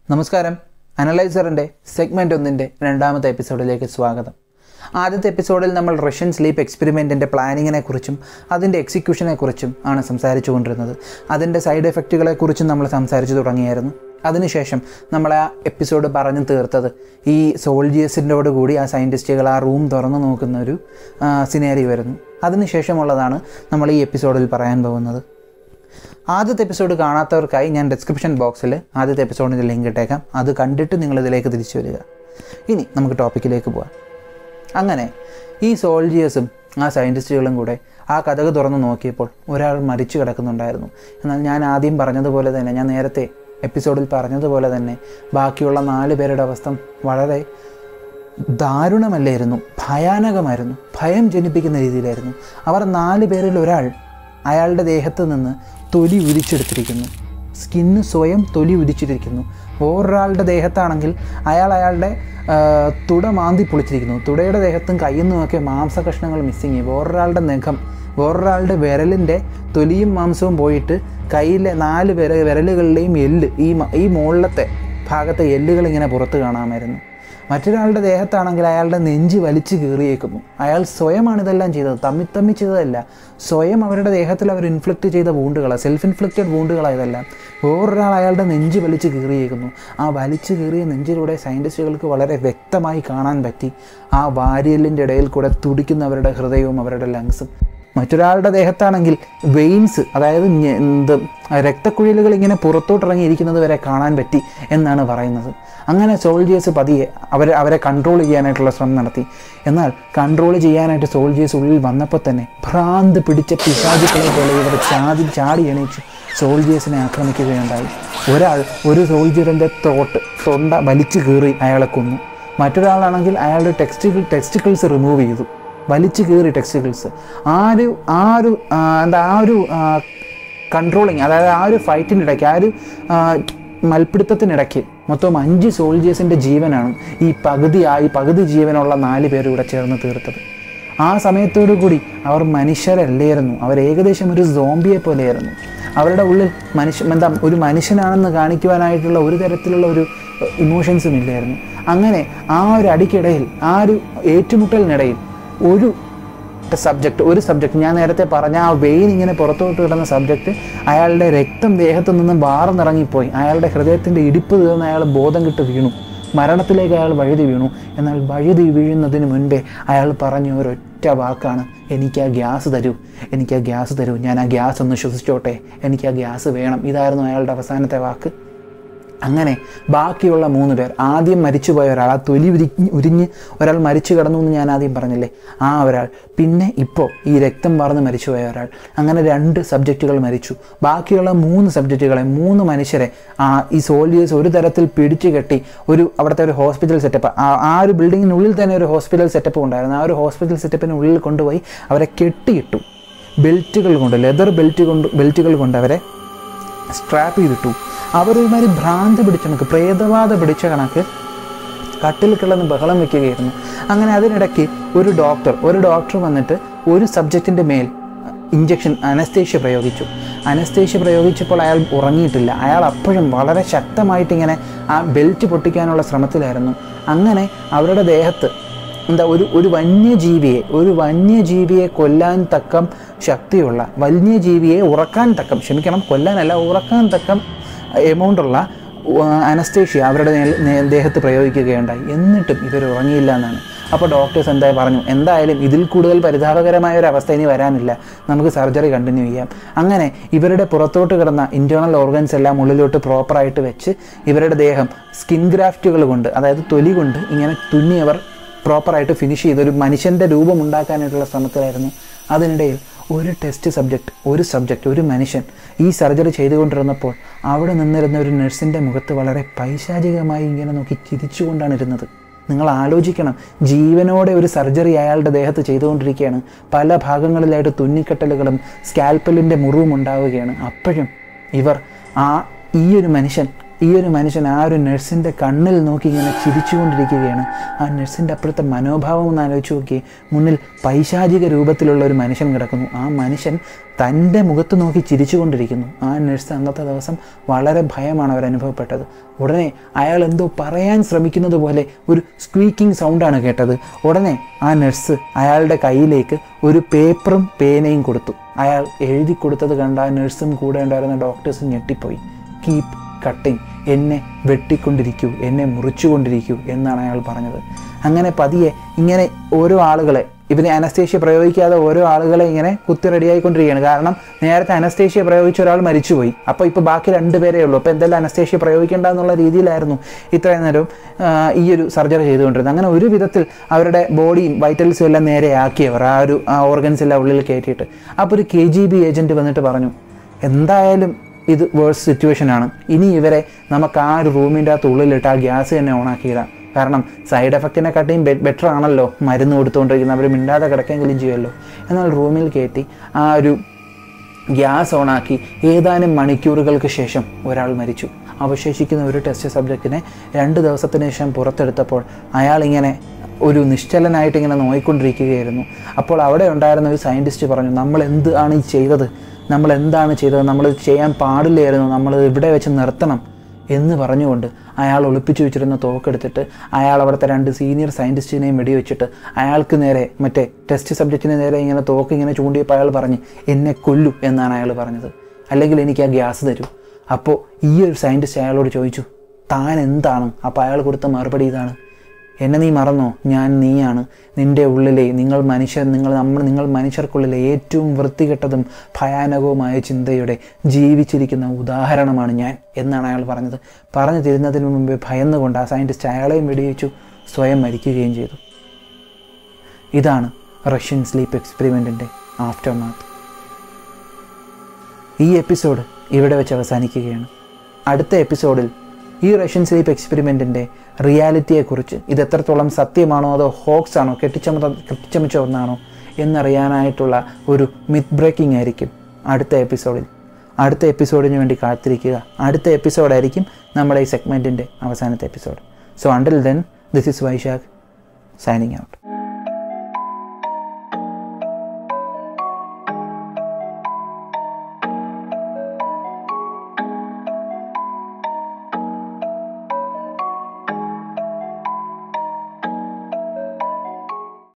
നമസ്കാരം അനലൈസറിൻ്റെ സെഗ്മെൻ്റ് ഒന്നിൻ്റെ രണ്ടാമത്തെ എപ്പിസോഡിലേക്ക് സ്വാഗതം ആദ്യത്തെ എപ്പിസോഡിൽ നമ്മൾ റഷ്യൻ സ്ലീപ്പ് എക്സ്പെരിമെൻറ്റിൻ്റെ പ്ലാനിങ്ങിനെ കുറിച്ചും അതിൻ്റെ എക്സിക്യൂഷനെ കുറിച്ചും ആണ് സംസാരിച്ചു കൊണ്ടിരുന്നത് അതിൻ്റെ സൈഡ് എഫക്റ്റുകളെക്കുറിച്ചും നമ്മൾ സംസാരിച്ചു തുടങ്ങിയായിരുന്നു അതിനുശേഷം നമ്മൾ ആ എപ്പിസോഡ് പറഞ്ഞു തീർത്തത് ഈ സോൾജിയേഴ്സിൻ്റോട് കൂടി ആ സയൻറ്റിസ്റ്റുകൾ ആ റൂം തുറന്നു നോക്കുന്ന ഒരു സിനേറി വരുന്നു അതിനുശേഷമുള്ളതാണ് നമ്മൾ ഈ എപ്പിസോഡിൽ പറയാൻ പോകുന്നത് ആദ്യത്തെ എപ്പിസോഡ് കാണാത്തവർക്കായി ഞാൻ ഡിസ്ക്രിപ്ഷൻ ബോക്സിൽ ആദ്യത്തെ എപ്പിസോഡിൻ്റെ ലിങ്ക് ഇട്ടേക്കാം അത് കണ്ടിട്ട് നിങ്ങൾ ഇതിലേക്ക് തിരിച്ചു വരിക ഇനി നമുക്ക് ടോപ്പിക്കിലേക്ക് പോവാം അങ്ങനെ ഈ സോൾജിയേഴ്സും ആ സയൻറ്റിസ്റ്റുകളും കൂടെ ആ കഥക് തുറന്ന് നോക്കിയപ്പോൾ ഒരാൾ മരിച്ചു കിടക്കുന്നുണ്ടായിരുന്നു എന്നാൽ ഞാൻ ആദ്യം പറഞ്ഞതുപോലെ തന്നെ ഞാൻ നേരത്തെ എപ്പിസോഡിൽ പറഞ്ഞതുപോലെ തന്നെ ബാക്കിയുള്ള നാല് പേരുടെ അവസ്ഥ വളരെ ദാരുണമല്ലായിരുന്നു ഭയാനകമായിരുന്നു ഭയം ജനിപ്പിക്കുന്ന രീതിയിലായിരുന്നു അവർ നാല് പേരിൽ ഒരാൾ അയാളുടെ ദേഹത്ത് നിന്ന് തൊലി ഉരിച്ചെടുത്തിരിക്കുന്നു സ്കിന്ന് സ്വയം തൊലി ഉരിച്ചിരിക്കുന്നു വേറൊരാളുടെ ദേഹത്താണെങ്കിൽ അയാൾ അയാളുടെ ആ, തുട മാന്തി പൊളിച്ചിരിക്കുന്നു തുടയുടെ ദേഹത്തും കയ്യിൽ നിന്നുമൊക്കെ മാംസ കഷ്ണങ്ങൾ മിസ്സിങ് വേറൊരാളുടെ നഖം വേറൊരാളുടെ വിരലിൻ്റെ തൊലിയും മാംസവും പോയിട്ട് കയ്യിലെ നാല് വിര വിരലുകളുടെയും എല്ല് ഈ മ- ഈ മുകളിലത്തെ ഭാഗത്തെ എല്ലുകൾ ഇങ്ങനെ പുറത്ത് കാണാമായിരുന്നു മറ്റൊരാളുടെ ദേഹത്താണെങ്കിൽ അയാളുടെ നെഞ്ച് വലിച്ചു കീറിയേക്കുന്നു അയാൾ സ്വയമാണ് ഇതെല്ലാം ചെയ്തത് തമ്മി തമ്മി ചെയ്തതല്ല സ്വയം അവരുടെ ദേഹത്തിൽ അവർ ഇൻഫ്ലിക്റ്റ് ചെയ്ത വൂണ്ടുകളാണ് സെൽഫ് ഇൻഫ്ലിക്റ്റഡ് വൂണ്ടുകളായതെല്ലാം വേറൊരാൾ അയാളുടെ നെഞ്ച് വലിച്ചു കീറിയേക്കുന്നു ആ വലിച്ചു കീറിയ നെഞ്ചിലൂടെ സയൻറ്റിസ്റ്റുകൾക്ക് വളരെ വ്യക്തമായി കാണാൻ പറ്റി ആ വാരിയലിൻ്റെ ഇടയിൽ കൂടെ തുടിക്കുന്നവരുടെ ഹൃദയവും അവരുടെ ലങ്സും മറ്റൊരാളുടെ ദേഹത്താണെങ്കിൽ വെയിൻസ് അതായത് ഞ- എന്ത് രക്തക്കുഴലുകൾ ഇങ്ങനെ പുറത്തോട്ടിറങ്ങിയിരിക്കുന്നത് വരെ കാണാൻ പറ്റി എന്നാണ് പറയുന്നത് അങ്ങനെ സോൾജിയേഴ്സ് പതിയെ അവരെ അവരെ കൺട്രോൾ ചെയ്യാനായിട്ടുള്ള ശ്രമം നടത്തി എന്നാൽ കൺട്രോൾ ചെയ്യാനായിട്ട് സോൾജിയേഴ്സ് ഉള്ളിൽ വന്നപ്പോൾ തന്നെ ഭ്രാന്ത് പിടിച്ച പിശാചുക്കളെ പോലെ ഇവർ ചാടി ചാടി എണീച്ച് സോൾജിയേഴ്സിനെ ആക്രമിക്കുകയുണ്ടായി ഒരാൾ ഒരു സോൾജിയറിൻ്റെ തോട്ട് തൊണ്ട വലിച്ചു കീറി അയാളെ കൊന്നു മറ്റൊരാളാണെങ്കിൽ അയാളുടെ ടെക്സ്റ്റിക്കിൾ ടെക്സ്റ്റിക്കിൾസ് റിമൂവ് ചെയ്തു വലിച്ചു കീറി ടെക്സ്റ്റിക്കിൾസ് ആ ഒരു ആ ഒരു ആ, എന്താ ആ ഒരു കൺട്രോളിങ് അതായത് ആ ഒരു ഫൈറ്റിനിടയ്ക്ക് ആ ഒരു ആ, മൽപ്പിടുത്തത്തിനിടയ്ക്ക് മൊത്തം അഞ്ച് സോൾജിയേഴ്സിൻ്റെ ജീവനാണ് ഈ പകുതിയായി പകുതി ജീവനുള്ള നാല് പേരും കൂടെ ചേർന്ന് തീർത്തത് ആ സമയത്തോടു കൂടി അവർ മനുഷ്യരല്ലായിരുന്നു അവർ ഏകദേശം ഒരു സോംബിയെ പോലെയായിരുന്നു അവരുടെ ഉള്ളിൽ മനുഷ്യ എന്താ ഒരു മനുഷ്യനാണെന്ന് കാണിക്കുവാനായിട്ടുള്ള ഒരു തരത്തിലുള്ള ഒരു ഇമോഷൻസും ഇല്ലായിരുന്നു അങ്ങനെ ആ ഒരു അടിക്കിടയിൽ ആ ഒരു ഏറ്റുമുട്ടലിനിടയിൽ ഒരു സബ്ജക്റ്റ് ഒരു സബ്ജക്റ്റ് ഞാൻ നേരത്തെ പറഞ്ഞ ആ വെയിൻ ഇങ്ങനെ പുറത്തോട്ട് കിടന്ന സബ്ജക്റ്റ് അയാളുടെ രക്തം ദേഹത്തു നിന്നും വാർന്നിറങ്ങിപ്പോയി അയാളുടെ ഹൃദയത്തിൻ്റെ ഇടിപ്പ് തീർന്ന് അയാൾ ബോധം കിട്ട് വീണു മരണത്തിലേക്ക് അയാൾ വഴുതി വീണു എന്നാൽ വഴുതി വീഴുന്നതിന് മുൻപേ അയാൾ പറഞ്ഞ ഒരൊറ്റ വാക്കാണ് എനിക്ക് ആ ഗ്യാസ് തരൂ എനിക്ക് ആ ഗ്യാസ് തരൂ ഞാൻ ആ ഗ്യാസ് ഒന്ന് ശ്വസിച്ചോട്ടെ എനിക്ക് ആ ഗ്യാസ് വേണം ഇതായിരുന്നു അയാളുടെ അവസാനത്തെ വാക്ക് അങ്ങനെ ബാക്കിയുള്ള മൂന്ന് പേർ ആദ്യം മരിച്ചുപോയ ഒരാൾ ആ തൊലി ഉരിഞ്ഞ് ഉരിഞ്ഞ് ഒരാൾ മരിച്ചു കിടന്നു എന്ന് ഞാൻ ആദ്യം പറഞ്ഞില്ലേ ആ ഒരാൾ പിന്നെ ഇപ്പോൾ ഈ രക്തം വാർന്ന് മരിച്ചുപോയ ഒരാൾ അങ്ങനെ രണ്ട് സബ്ജക്റ്റുകൾ മരിച്ചു ബാക്കിയുള്ള മൂന്ന് സബ്ജക്റ്റുകളെ മൂന്ന് മനുഷ്യരെ ആ ഈ സോൾജിയേഴ്സ് ഒരു തരത്തിൽ പിടിച്ചു കെട്ടി ഒരു അവിടുത്തെ ഒരു ഹോസ്പിറ്റൽ സെറ്റപ്പ് ആ ഒരു ബിൽഡിങ്ങിനുള്ളിൽ തന്നെ ഒരു ഹോസ്പിറ്റൽ സെറ്റപ്പ് ഉണ്ടായിരുന്നു ആ ഒരു ഹോസ്പിറ്റൽ സെറ്റപ്പിനുള്ളിൽ കൊണ്ടുപോയി അവരെ കെട്ടിയിട്ടു ബെൽറ്റുകൾ കൊണ്ട് ലെതർ ബെൽറ്റ് കൊണ്ട് ബെൽറ്റുകൾ കൊണ്ട് അവരെ സ്ട്രാപ്പ് ചെയ്തിട്ടു അവരൊരുമാതിരി ഭ്രാന്ത് പിടിച്ച കണക്ക് പ്രേതബാധ പിടിച്ച കണക്ക് കട്ടിൽ കിടന്ന് ബഹളം വെക്കുകയായിരുന്നു അങ്ങനെ അതിനിടയ്ക്ക് ഒരു ഡോക്ടർ ഒരു ഡോക്ടർ വന്നിട്ട് ഒരു സബ്ജക്റ്റിൻ്റെ മേൽ ഇഞ്ചക്ഷൻ അനസ്തേഷ്യ പ്രയോഗിച്ചു അനസ്തേഷ്യ പ്രയോഗിച്ചപ്പോൾ അയാൾ ഉറങ്ങിയിട്ടില്ല അയാൾ അപ്പോഴും വളരെ ശക്തമായിട്ട് ഇങ്ങനെ ആ ബെൽറ്റ് പൊട്ടിക്കാനുള്ള ശ്രമത്തിലായിരുന്നു അങ്ങനെ അവരുടെ ദേഹത്ത് എന്താ ഒരു ഒരു വന്യജീവിയെ ഒരു വന്യജീവിയെ കൊല്ലാൻ തക്കം ശക്തിയുള്ള വന്യജീവിയെ ഉറക്കാൻ തക്കം ക്ഷമിക്കണം കൊല്ലാനല്ല ഉറക്കാൻ തക്കം എമൗണ്ടുള്ള അനസ്തേഷ്യ അവരുടെ നേ- നേ- ദേഹത്ത് പ്രയോഗിക്കുകയുണ്ടായി എന്നിട്ടും ഇവർ ഉറങ്ങിയില്ല എന്നാണ് അപ്പോൾ ഡോക്ടേഴ്സ് എന്തായി പറഞ്ഞു എന്തായാലും ഇതിൽ കൂടുതൽ പരിതാപകരമായ ഒരു അവസ്ഥ ഇനി വരാനില്ല നമുക്ക് സർജറി കണ്ടിന്യൂ ചെയ്യാം അങ്ങനെ ഇവരുടെ പുറത്തോട്ട് കിടന്ന ഇൻറ്റേർണൽ ഓർഗൻസ് എല്ലാം ഉള്ളിലോട്ട് പ്രോപ്പറായിട്ട് വെച്ച് ഇവരുടെ ദേഹം സ്കിൻ ഗ്രാഫ്റ്റുകൾ കൊണ്ട് അതായത് തൊലി കൊണ്ട് ഇങ്ങനെ തുന്നി അവർ പ്രോപ്പറായിട്ട് ഫിനിഷ് ചെയ്ത് ഒരു മനുഷ്യൻ്റെ രൂപം ഉണ്ടാക്കാനായിട്ടുള്ള ശ്രമത്തിലായിരുന്നു അതിനിടയിൽ ഒരു ടെസ്റ്റ് സബ്ജക്റ്റ് ഒരു സബ്ജക്റ്റ് ഒരു മനുഷ്യൻ ഈ സർജറി ചെയ്തുകൊണ്ടിരുന്നപ്പോൾ അവിടെ നിന്നിരുന്ന ഒരു നഴ്സിൻ്റെ മുഖത്ത് വളരെ പൈശാചികമായി ഇങ്ങനെ നോക്കി ചിരിച്ചുകൊണ്ടാണ് ഇരുന്നത് നിങ്ങൾ ആലോചിക്കണം ജീവനോടെ ഒരു സർജറി അയാളുടെ ദേഹത്ത് ചെയ്തുകൊണ്ടിരിക്കുകയാണ് പല ഭാഗങ്ങളിലായിട്ട് തുന്നിക്കെട്ടലുകളും സ്കാൽപ്പലിൻ്റെ മുറിവും ഉണ്ടാവുകയാണ് അപ്പോഴും ഇവർ ആ ഈ ഒരു മനുഷ്യൻ ഈ ഒരു മനുഷ്യൻ ആ ഒരു നഴ്സിൻ്റെ കണ്ണിൽ നോക്കി ഇങ്ങനെ ചിരിച്ചുകൊണ്ടിരിക്കുകയാണ് ആ നഴ്സിൻ്റെ അപ്പുറത്തെ മനോഭാവം ഒന്ന് ആലോചിച്ച് നോക്കി മുന്നിൽ പൈശാചിക രൂപത്തിലുള്ള ഒരു മനുഷ്യൻ കിടക്കുന്നു ആ മനുഷ്യൻ തൻ്റെ മുഖത്ത് നോക്കി ചിരിച്ചുകൊണ്ടിരിക്കുന്നു ആ നഴ്സ് അന്നത്തെ ദിവസം വളരെ ഭയമാണ് അവർ അനുഭവപ്പെട്ടത് ഉടനെ അയാൾ എന്തോ പറയാൻ ശ്രമിക്കുന്നത് പോലെ ഒരു സ്ക്വീക്കിംഗ് സൗണ്ടാണ് കേട്ടത് ഉടനെ ആ നഴ്സ് അയാളുടെ കയ്യിലേക്ക് ഒരു പേപ്പറും പേനയും കൊടുത്തു അയാൾ എഴുതി കൊടുത്തത് കണ്ട ആ നഴ്സും കൂടെ ഉണ്ടായിരുന്ന ഡോക്ടേഴ്സും ഞെട്ടിപ്പോയി കീപ് കട്ടിങ് എന്നെ വെട്ടിക്കൊണ്ടിരിക്കൂ എന്നെ മുറിച്ചുകൊണ്ടിരിക്കൂ എന്നാണ് അയാൾ പറഞ്ഞത് അങ്ങനെ പതിയെ ഇങ്ങനെ ഓരോ ആളുകളെ ഇവന് അനസ്തേഷ്യ പ്രയോഗിക്കാതെ ഓരോ ആളുകളെ ഇങ്ങനെ കുത്തി റെഡിയായിക്കൊണ്ടിരിക്കുകയാണ് കാരണം നേരത്തെ അനസ്തേഷ്യ പ്രയോഗിച്ച ഒരാൾ മരിച്ചുപോയി അപ്പോൾ ഇപ്പോൾ ബാക്കി രണ്ട് പേരേ ഉള്ളൂ അപ്പോൾ എന്തെല്ലാം അനസ്തേഷ്യ പ്രയോഗിക്കേണ്ട എന്നുള്ള രീതിയിലായിരുന്നു ഇത്രയും നേരം ആ, ഈ ഒരു സർജറി ചെയ്തുകൊണ്ടിരുന്നത് അങ്ങനെ ഒരു വിധത്തിൽ അവരുടെ ബോഡിയും വൈറ്റൽസും എല്ലാം നേരെയാക്കിയവർ ആ ഒരു ഓർഗൻസ് എല്ലാം ഉള്ളിൽ കയറ്റിയിട്ട് അപ്പോൾ ഒരു കെ ജി ബി ഏജൻറ്റ് വന്നിട്ട് പറഞ്ഞു എന്തായാലും ഇത് വേഴ്സ് സിറ്റുവേഷൻ ആണ് ഇനി ഇവരെ നമുക്ക് ആ ഒരു റൂമിൻ്റെ അകത്ത് ഉള്ളിലിട്ട് ആ ഗ്യാസ് തന്നെ ഓണാക്കിയിടാം കാരണം സൈഡ് എഫക്റ്റിനെക്കാട്ടിയും ബെറ്റർ ആണല്ലോ മരുന്ന് കൊടുത്തുകൊണ്ടിരിക്കുന്നത് അവർ മിണ്ടാതെ കിടക്കെങ്കിലും ചെയ്യുമല്ലോ എന്നാൽ റൂമിൽ കയറ്റി ആ ഒരു ഗ്യാസ് ഓണാക്കി ഏതാനും മണിക്കൂറുകൾക്ക് ശേഷം ഒരാൾ മരിച്ചു അവശേഷിക്കുന്ന ഒരു ടെസ്റ്റ് സബ്ജക്റ്റിനെ രണ്ട് ദിവസത്തിന് ശേഷം പുറത്തെടുത്തപ്പോൾ അയാളിങ്ങനെ ഒരു നിശ്ചലനായിട്ട് ഇങ്ങനെ നോയിക്കൊണ്ടിരിക്കുകയായിരുന്നു അപ്പോൾ അവിടെ ഉണ്ടായിരുന്ന ഒരു സയൻറ്റിസ്റ്റ് പറഞ്ഞു നമ്മൾ എന്ത് ആണ് ഈ ചെയ്തത് നമ്മൾ എന്താണ് ചെയ്തത് നമ്മൾ ഇത് ചെയ്യാൻ പാടില്ലായിരുന്നു നമ്മൾ ഇവിടെ വെച്ച് നിർത്തണം എന്ന് പറഞ്ഞുകൊണ്ട് അയാൾ ഒളിപ്പിച്ചു വെച്ചിരുന്ന തോക്കെടുത്തിട്ട് അയാൾ അവിടുത്തെ രണ്ട് സീനിയർ സയൻറ്റിസ്റ്റിനെയും വെടിവെച്ചിട്ട് അയാൾക്ക് നേരെ മറ്റേ ടെസ്റ്റ് സബ്ജക്റ്റിന് നേരെ ഇങ്ങനെ തോക്ക് ഇങ്ങനെ ചൂണ്ടിയപ്പോൾ അയാൾ പറഞ്ഞ് എന്നെ കൊല്ലു എന്നാണ് അയാൾ പറഞ്ഞത് അല്ലെങ്കിൽ എനിക്ക് ആ ഗ്യാസ് തരൂ അപ്പോൾ ഈ ഒരു സയൻറ്റിസ്റ്റ് അയാളോട് ചോദിച്ചു താൻ എന്താണ് അപ്പോൾ അയാൾ കൊടുത്ത മറുപടി ഇതാണ് എന്നെ നീ മറന്നോ ഞാൻ നീയാണ് നിൻ്റെ ഉള്ളിലെ നിങ്ങൾ മനുഷ്യർ നിങ്ങൾ നമ്മൾ നിങ്ങൾ മനുഷ്യർക്കുള്ളിലെ ഏറ്റവും വൃത്തികെട്ടതും ഭയാനകവുമായ ചിന്തയുടെ ജീവിച്ചിരിക്കുന്ന ഉദാഹരണമാണ് ഞാൻ എന്നാണ് അയാൾ പറഞ്ഞത് പറഞ്ഞു തരുന്നതിന് മുമ്പേ ഭയന്നുകൊണ്ട് ആ സയൻറ്റിസ്റ്റ് അയാളെയും വെടിവെച്ചു സ്വയം മരിക്കുകയും ചെയ്തു ഇതാണ് റഷ്യൻ സ്ലീപ്പ് എക്സ്പെരിമെൻറ്റിൻ്റെ ആഫ്റ്റർ മാത്ത് ഈ എപ്പിസോഡ് ഇവിടെ വെച്ച് അവസാനിക്കുകയാണ് അടുത്ത എപ്പിസോഡിൽ ഈ റഷ്യൻ സ്ലീപ്പ് എക്സ്പെരിമെൻറ്റിൻ്റെ റിയാലിറ്റിയെക്കുറിച്ച് ഇത് എത്രത്തോളം സത്യമാണോ അതോ ഹോക്സ് ആണോ കെട്ടിച്ചമത കെട്ടിച്ചമച്ച ഒന്നാണോ എന്നറിയാനായിട്ടുള്ള ഒരു മിത്ത് ബ്രേക്കിംഗ് ആയിരിക്കും അടുത്ത എപ്പിസോഡിൽ അടുത്ത എപ്പിസോഡിന് വേണ്ടി കാത്തിരിക്കുക അടുത്ത എപ്പിസോഡായിരിക്കും നമ്മുടെ ഈ സെഗ്മെൻറ്റിൻ്റെ അവസാനത്തെ episode so until then this is Vaishakh signing out